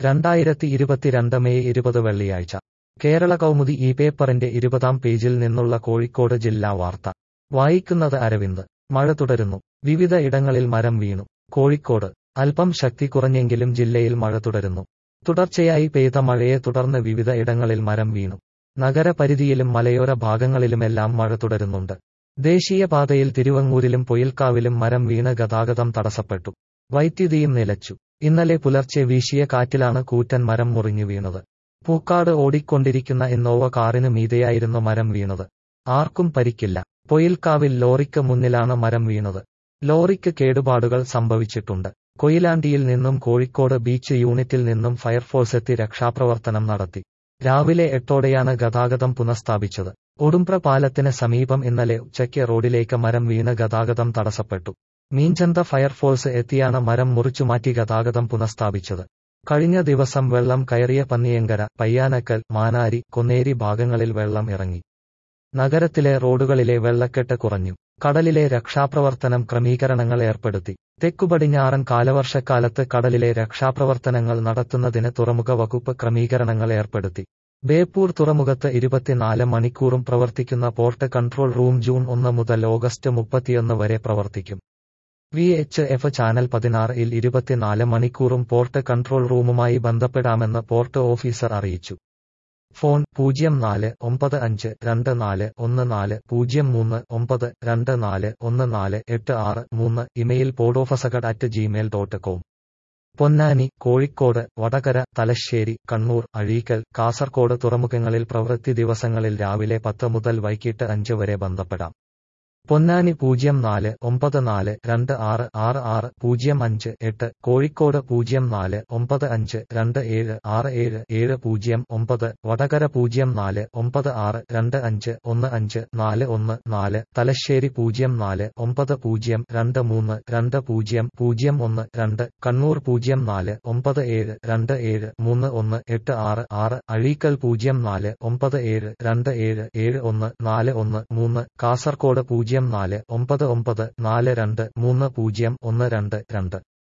രണ്ടായിരത്തി ഇരുപത്തിരണ്ട് മെയ് ഇരുപത് വെള്ളിയാഴ്ച കേരള കൗമുദി ഈ പേപ്പറിന്റെ ഇരുപതാം പേജിൽ നിന്നുള്ള കോഴിക്കോട് ജില്ലാ വാർത്ത വായിക്കുന്നത് അരവിന്ദ് മഴ തുടരുന്നു വിവിധ ഇടങ്ങളിൽ മരം വീണു കോഴിക്കോട് അല്പം ശക്തി കുറഞ്ഞെങ്കിലും ജില്ലയിൽ മഴ തുടരുന്നു തുടർച്ചയായി പെയ്ത മഴയെ തുടർന്ന് വിവിധ ഇടങ്ങളിൽ മരം വീണു നഗരപരിധിയിലും മലയോര ഭാഗങ്ങളിലുമെല്ലാം മഴ തുടരുന്നുണ്ട് ദേശീയപാതയിൽ തിരുവങ്ങൂരിലും പൊയിൽക്കാവിലും മരം വീണ് ഗതാഗതം തടസ്സപ്പെട്ടു വൈദ്യുതിയും നിലച്ചു ഇന്നലെ പുലർച്ചെ വീശിയ കാറ്റിലാണ് കൂറ്റൻ മരം മുറിഞ്ഞു വീണത് പൂക്കാട് ഓടിക്കൊണ്ടിരിക്കുന്ന ഇന്നോവ കാറിന് മീതെയായിരുന്നു മരം വീണത് ആർക്കും പരിക്കില്ല പൊയിൽക്കാവിൽ ലോറിക്ക് മുന്നിലാണ് മരം വീണത് ലോറിക്ക് കേടുപാടുകൾ സംഭവിച്ചിട്ടുണ്ട് കൊയിലാണ്ടിയിൽ നിന്നും കോഴിക്കോട് ബീച്ച് യൂണിറ്റിൽ നിന്നും ഫയർഫോഴ്സ് എത്തി രക്ഷാപ്രവർത്തനം നടത്തി രാവിലെ എട്ടോടെയാണ് ഗതാഗതം പുനഃസ്ഥാപിച്ചത് ഉടുമ്പ്ര പാലത്തിന് സമീപം ഇന്നലെ ഉച്ചയ്ക്ക് റോഡിലേക്ക് മരം വീണ് ഗതാഗതം തടസ്സപ്പെട്ടു മീഞ്ചന്ത ഫയർഫോഴ്സ് എത്തിയാണ് മരം മുറിച്ചുമാറ്റി ഗതാഗതം പുനഃസ്ഥാപിച്ചത് കഴിഞ്ഞ ദിവസം വെള്ളം കയറിയ പന്നിയങ്കര പയ്യാനക്കൽ മാനാരി കൊന്നേരി ഭാഗങ്ങളിൽ വെള്ളം ഇറങ്ങി നഗരത്തിലെ റോഡുകളിലെ വെള്ളക്കെട്ട് കുറഞ്ഞു കടലിലെ രക്ഷാപ്രവർത്തനം ക്രമീകരണങ്ങൾ ഏർപ്പെടുത്തി തെക്കുപടിഞ്ഞാറൻ കാലവർഷക്കാലത്ത് കടലിലെ രക്ഷാപ്രവർത്തനങ്ങൾ നടത്തുന്നതിന് തുറമുഖ വകുപ്പ് ക്രമീകരണങ്ങൾ ഏർപ്പെടുത്തി ബേപ്പൂർ തുറമുഖത്ത് ഇരുപത്തിനാല് മണിക്കൂറും പ്രവർത്തിക്കുന്ന പോർട്ട് കൺട്രോൾ റൂം ജൂൺ ഒന്ന് മുതൽ ഓഗസ്റ്റ് മുപ്പത്തിയൊന്ന് വരെ പ്രവർത്തിക്കും വി എച്ച് എഫ് ചാനൽ പതിനാറിൽ ഇരുപത്തിനാല് മണിക്കൂറും പോർട്ട് കൺട്രോൾ റൂമുമായി ബന്ധപ്പെടാമെന്ന് പോർട്ട് ഓഫീസർ അറിയിച്ചു ഫോൺ പൂജ്യം നാല് ഒമ്പത് അഞ്ച് രണ്ട് നാല് ഒന്ന് നാല് പൂജ്യം മൂന്ന് ഒമ്പത് രണ്ട് നാല് ഒന്ന് നാല് എട്ട് ആറ് മൂന്ന് ഇമെയിൽ പോഡോഫസകഡ് at Gmail dot com Ponnani Kozhikode Vadakara Thalassery Kannur Azhikkal Kasaragod തുറമുഖങ്ങളിൽ പ്രവൃത്തി ദിവസങ്ങളിൽ രാവിലെ പത്ത് മുതൽ വൈകിട്ട് അഞ്ച് വരെ ബന്ധപ്പെടാം പൊന്നാനി പൂജ്യം നാല് ഒമ്പത് നാല് രണ്ട് ആറ് ആറ് ആറ് പൂജ്യം അഞ്ച് എട്ട് കോഴിക്കോട് പൂജ്യം നാല് ഒമ്പത് അഞ്ച് രണ്ട് ഏഴ് ആറ് ഏഴ് ഏഴ് പൂജ്യം ഒമ്പത് വടകര പൂജ്യം നാല് ഒമ്പത് ആറ് രണ്ട് അഞ്ച് ഒന്ന് അഞ്ച് നാല് ഒന്ന് നാല് തലശ്ശേരി പൂജ്യം നാല് ഒമ്പത് പൂജ്യം രണ്ട് മൂന്ന് രണ്ട് പൂജ്യം പൂജ്യം ഒന്ന് രണ്ട് കണ്ണൂർ പൂജ്യം നാല് ഒമ്പത് ഏഴ് രണ്ട് ഏഴ് മൂന്ന് ഒന്ന് എട്ട് ആറ് ആറ് അഴീക്കൽ പൂജ്യം നാല് ഒമ്പത് ഏഴ് രണ്ട് ഏഴ് ഏഴ് ഒന്ന് നാല് ഒന്ന് മൂന്ന് കാസർകോട് പൂജ്യം നാല് ഒമ്പത് ഒമ്പത് നാല് രണ്ട് മൂന്ന് പൂജ്യം ഒന്ന് രണ്ട് രണ്ട്